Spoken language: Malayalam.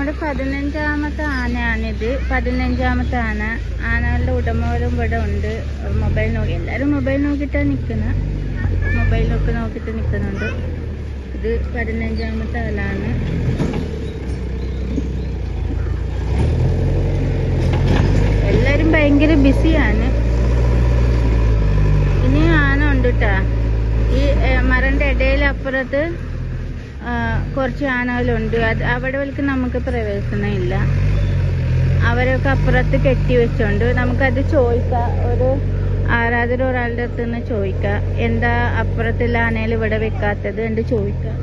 നമ്മുടെ പതിനഞ്ചാമത്തെ ആനയാണിത് പതിനഞ്ചാമത്തെ ആന ആനകളുടെ ഉടമകളും ഇവിടെ ഉണ്ട് മൊബൈൽ നോക്കി എല്ലാവരും മൊബൈൽ നോക്കിയിട്ടാണ് നിൽക്കുന്നത് മൊബൈലൊക്കെ നോക്കിയിട്ട് നിൽക്കുന്നുണ്ട് ഇത് പതിനഞ്ചാമത്തെ ആളാണ് എല്ലാരും ഭയങ്കര ബിസിയാണ് ഇനി ആന ഉണ്ട് ട്ടാ ഈ ഏ, മരന്റെ ഇടയിൽ അപ്പുറത്ത് ആ, കുറച്ച് ആനകളുണ്ട് അത് അവിടെ വൽക്ക് നമുക്ക് പ്രവേശനം ഇല്ല അവരൊക്കെ അപ്പുറത്ത് കെട്ടി വെച്ചോണ്ട് നമുക്കത് ചോദിക്കാം ഒരു ആരാധന ഒരാളുടെ അടുത്ത് നിന്ന് ചോദിക്കാം എന്താ അപ്പുറത്തുള്ള ആനയിൽ ഇവിടെ വെക്കാത്തത് എന്ന് ചോദിക്കാം